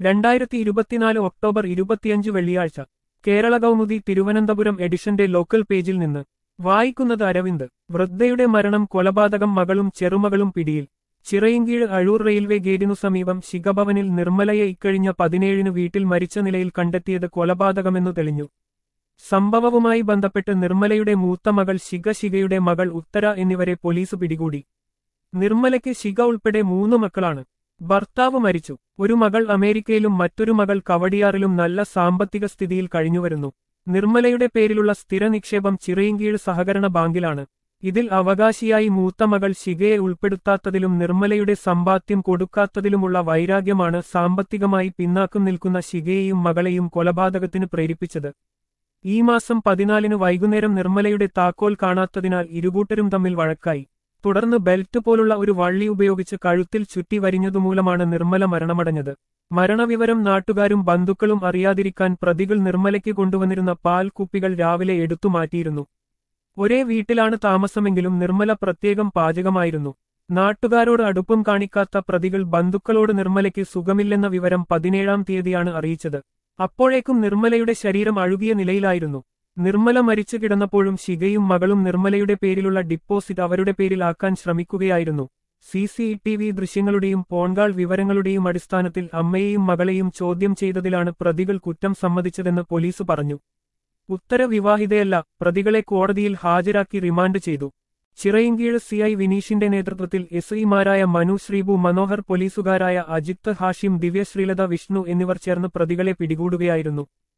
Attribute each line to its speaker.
Speaker 1: രണ്ടായിരത്തി ഇരുപത്തിനാല് ഒക്ടോബർ ഇരുപത്തിയഞ്ച് വെള്ളിയാഴ്ച കേരള കൗമുദി തിരുവനന്തപുരം എഡിഷന്റെ ലോക്കൽ പേജിൽ നിന്ന് വായിക്കുന്നത് അരവിന്ദ് വൃദ്ധയുടെ മരണം കൊലപാതകം മകളും ചെറുമകളും പിടിയിൽ ചിറയിൻകീഴ് അഴൂർ റെയിൽവേ ഗേറ്റിനു സമീപം ശിഖഭവനിൽ നിർമ്മലയെ ഇക്കഴിഞ്ഞ പതിനേഴിന് വീട്ടിൽ മരിച്ച നിലയിൽ കണ്ടെത്തിയത് കൊലപാതകമെന്നു തെളിഞ്ഞു സംഭവവുമായി ബന്ധപ്പെട്ട് നിർമ്മലയുടെ മൂത്ത മകൾ ശിഖ ശിഖയുടെ മകൾ ഉത്തര എന്നിവരെ പോലീസ് പിടികൂടി നിർമ്മലയ്ക്ക് ശിഖ ഉൾപ്പെടെ മൂന്ന് മക്കളാണ് ഭർത്താവ് മരിച്ചു ഒരു മകൾ അമേരിക്കയിലും മറ്റൊരു മകൾ കവടിയാറിലും നല്ല സാമ്പത്തിക സ്ഥിതിയിൽ കഴിഞ്ഞുവരുന്നു നിർമ്മലയുടെ പേരിലുള്ള സ്ഥിര നിക്ഷേപം ചിറയിൻകീഴ് സഹകരണ ബാങ്കിലാണ് ഇതിൽ അവകാശിയായി മൂത്ത മകൾ ശിഖയെ ഉൾപ്പെടുത്താത്തതിലും നിർമ്മലയുടെ സമ്പാദ്യം കൊടുക്കാത്തതിലുമുള്ള വൈരാഗ്യമാണ് സാമ്പത്തികമായി പിന്നാക്കം നിൽക്കുന്ന ശിഖയെയും മകളെയും കൊലപാതകത്തിന് പ്രേരിപ്പിച്ചത് ഈ മാസം പതിനാലിന് വൈകുന്നേരം നിർമ്മലയുടെ താക്കോൽ കാണാത്തതിനാൽ ഇരുകൂട്ടരും തമ്മിൽ വഴക്കായി തുടർന്ന് ബെൽറ്റ് പോലുള്ള ഒരു വള്ളി ഉപയോഗിച്ച് കഴുത്തിൽ ചുറ്റി വരിഞ്ഞതുമൂലമാണ് നിർമ്മല മരണമടഞ്ഞത് മരണവിവരം നാട്ടുകാരും ബന്ധുക്കളും അറിയാതിരിക്കാൻ പ്രതികൾ നിർമ്മലയ്ക്ക് കൊണ്ടുവന്നിരുന്ന പാൽ കുപ്പികൾ രാവിലെ എടുത്തു മാറ്റിയിരുന്നു ഒരേ വീട്ടിലാണ് താമസമെങ്കിലും നിർമ്മല പ്രത്യേകം പാചകമായിരുന്നു നാട്ടുകാരോട് അടുപ്പം കാണിക്കാത്ത പ്രതികൾ ബന്ധുക്കളോട് നിർമ്മലയ്ക്ക് സുഖമില്ലെന്ന വിവരം പതിനേഴാം തീയതിയാണ് അറിയിച്ചത് അപ്പോഴേക്കും നിർമ്മലയുടെ ശരീരം അഴുകിയ നിലയിലായിരുന്നു നിർമ്മല മരിച്ചു കിടന്നപ്പോഴും ശിഖയും മകളും നിർമ്മലയുടെ പേരിലുള്ള ഡിപ്പോസിറ്റ് അവരുടെ പേരിലാക്കാൻ ശ്രമിക്കുകയായിരുന്നു സി സി ടി വി ദൃശ്യങ്ങളുടെയും പോൺകാൾ വിവരങ്ങളുടെയും അടിസ്ഥാനത്തിൽ അമ്മയെയും മകളെയും ചോദ്യം ചെയ്തതിലാണ് പ്രതികൾ കുറ്റം സമ്മതിച്ചതെന്ന് പോലീസ് പറഞ്ഞു ഉത്തരവിവാഹിതയല്ല പ്രതികളെ കോടതിയിൽ ഹാജരാക്കി റിമാൻഡ് ചെയ്തു ചിറയിൻകീഴ് സി ഐ വിനീഷിന്റെ നേതൃത്വത്തിൽ എസ് ഐമാരായ മനു ശ്രീബു മനോഹർ പോലീസുകാരായ അജിത്ത് ഹാഷിം ദിവ്യശ്രീലത വിഷ്ണു എന്നിവർ ചേർന്ന് പ്രതികളെ പിടികൂടുകയായിരുന്നു